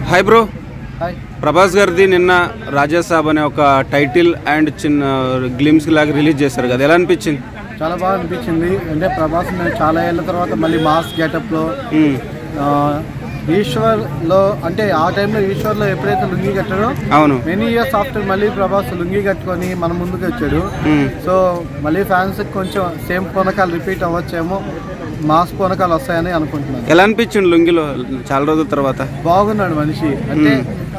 Hi bro hi Prabhas గారిది నిన్న రాజాసాబ్ అనే ఒక టైటిల్ అండ్ చిన్న గ్లిమ్స్ లాగా రిలీజ్ చేశారు కదా ఎలా అనిపించింది చాలా బాగా అనిపించింది అంటే ప్రభాస్ నేను చాలా ఏళ్ళ తర్వాత మళ్ళీ మాస్ గెటప్లో మ్మ్. ఈశ్వర్లో అంటే ఆ టైంలో ఈశ్వర్లో ఎప్పుడైతే లుంగి కట్టాడో అవును మెనీ ఇయర్స్ ఆఫ్టర్ మళ్ళీ ప్రభాస్ లుంగి కట్టుకొని మన ముందుకు వచ్చాడు మ్మ్. సో మళ్ళీ ఫ్యాన్స్ కొంచెం సేమ్ పూనకాలు రిపీట్ అవ్వచ్చేమో మాస్ పూనకాలు వస్తాయని అనుకుంటున్నాను ఎలా అనిపించింది లుంగిలో చాలా రోజుల తర్వాత బాగున్నాడు మనిషి అంటే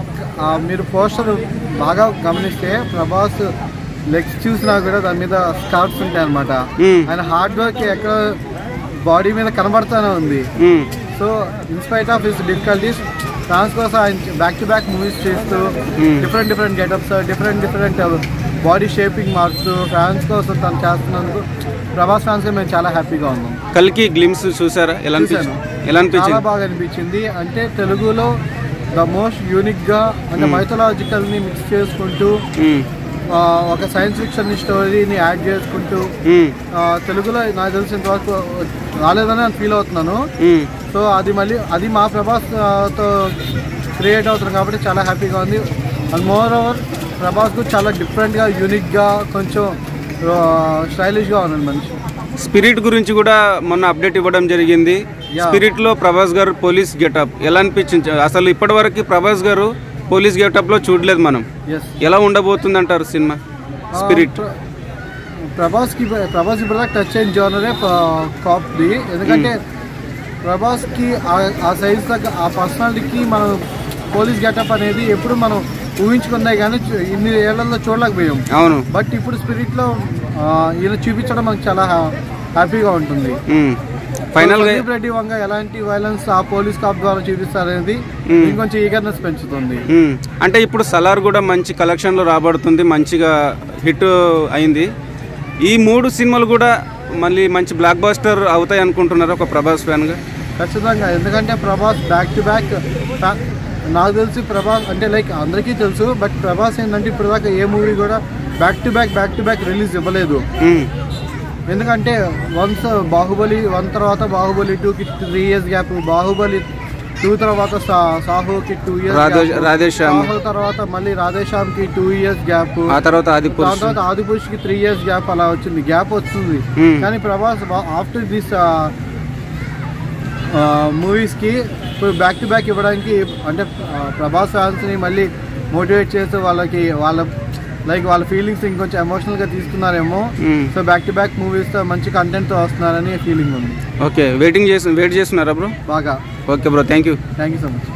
ఆ మీరు పోస్టర్ బాగా గమనిస్తే ప్రభాస్ లెగ్స్ చూసినా కూడా దాని మీద స్కార్ట్స్ ఉంటాయి అనమాట మ్మ్. ఆయన హార్డ్ వర్క్ ఎక్కడ బాడీ మీద కనబడుతూనే ఉంది hmm. So in spite of his difficulties fans కోసం ఆయన బ్యాక్ టు బ్యాక్ మూవీస్ చేస్తూ Hmm. Different different getups different different body shaping మారుతూ ఫ్యాన్స్ కోసం తను చేస్తున్నందుకు ప్రభాస్ ఫ్యాన్స్ మేము చాలా హ్యాపీగా ఉన్నాం కల్కి గ్లిమ్స్ చూసారా ఎలా అనిపించింది చూశాను. ఎలా చాలా అనిపించింది బాగా అనిపించింది అంటే తెలుగులో ద మోస్ట్ యూనిక్ గా అంటే మైథలాజికల్ ని మిక్స్ చేసుకుంటూ మ్మ్. ఆ, ఒక సైన్స్ ఫిక్షన్ స్టోరీని యాడ్ చేసుకుంటూ మ్మ్. ఆ, తెలుగులో నాకు తెలిసినంత వరకు రాలేదని నేను ఫీల్ అవుతున్నాను మ్మ్. సో అది మళ్ళీ అది మా ప్రభాస్ ఆ, తో క్రియేట్ అవుతుంది కాబట్టి చాలా హ్యాపీగా ఉంది అండ్ మోర్ ఓవర్ ప్రభాస్కు చాలా డిఫరెంట్గా యూనిక్గా కొంచెం స్టైలిష్గా ఉన్నాడు మనిషి స్పిరిట్ గురించి కూడా మొన్న అప్డేట్ ఇవ్వడం జరిగింది Yeah. స్పిరిట్ లో ప్రభాస్ గారు పోలీస్ గెటప్ ఎలా అనిపించింది అసలు ఇప్పటి వరకు ప్రభాస్ గారు పోలీస్ గెటప్ లో చూడలేదు మనం ఎస్ ఎలా ఉండబోతుంది అంటారు సినిమా స్పిరిట్ ప్రభాస్కి ప్రభాస్ ఇప్పుడు టచ్ అయిన జోనరే కాప్ది ఎందుకంటే ప్రభాస్కి ఆ- ఆ సైజ్ దగ్గర ఆ పర్సనాలిటీకి మనం పోలీస్ గెటప్ అనేది ఎప్పుడు మనం ఊహించుకున్నాయి కానీ చూ- ఇన్ని ఏళ్లలో చూడలేకపోయాం అవును బట్ ఇప్పుడు స్పిరిట్లో ఈయన చూపించడం మనకు చాలా హ్యా- హ్యాపీగా ఉంటుంది ఫైనల్ గా సందీప్ రెడ్డి వంగ ఎలాంటి వైలెన్స్ ఆ పోలీస్ కాప్ ద్వారా చూపిస్తారనేది Hmm. ఇంకొంచెం ఈగర్నెస్ పెంచుతుంది మ్మ్. అంటే ఇప్పుడు సలార్ కూడా మంచి కలెక్షన్ లో రాబడుతుంది మంచిగా హిట్ అయింది ఈ మూడు సినిమాలు కూడా మళ్ళీ మంచి బ్లాక్ బాస్టర్ అవుతాయి అనుకుంటున్నారు ఒక ప్రభాస్ ఫ్యాన్ గా ఖచ్చితంగా ఎందుకంటే ప్రభాస్ బ్యాక్ టు బ్యాక్ నాకు తెలిసి ప్రభాస్ అంటే లైక్ అందరికీ తెలుసు బట్ ప్రభాస్ ఏంటంటే ఇప్పుడు దాకా ఏ మూవీ కూడా back to back back to back release ఇవ్వలేదు మ్మ్. ఎందుకంటే వన్స్ బాహుబలి వన్ తర్వాత బాహుబలి టూకి three years gap Baahubali two తర్వాత సా- సాహోకి టూ రాధే ఇయర్స్ రాధేశ్యామ్ సాహో తర్వాత మళ్ళీ రాధేశ్యామ్కి టూ ఇయర్స్ గ్యాప్ ఆ తర్వాత ఆది దాని పురుష్ తర్వాత ఆదిపురుషుకి త్రీ ఇయర్స్ గ్యాప్ అలా వచ్చింది గ్యాప్ వస్తుంది Hmm. కానీ ప్రభాస్ ఆఫ్టర్ దిస్ మూవీస్కి ఇప్పుడు బ్యాక్ టు బ్యాక్ ఇవ్వడానికి అంటే ఆ, ప్రభాస్ ఫ్యాన్స్ని మళ్ళీ మోటివేట్ చేస్తూ వాళ్ళకి వాళ్ళ లైక్ వాళ్ళ ఫీలింగ్స్ ఇంకొంచెం ఎమోషనల్గా తీసుకున్నారేమో మ్మ్. సో బ్యాక్ టు బ్యాక్ మూవీస్తో మంచి కంటెంట్తో వస్తున్నారని ఫీలింగ్ ఉంది ఓకే వెయిటింగ్ చేసి వెయిట్ చేస్తున్నారా బ్రో బాగా okay bro thank you thank you so much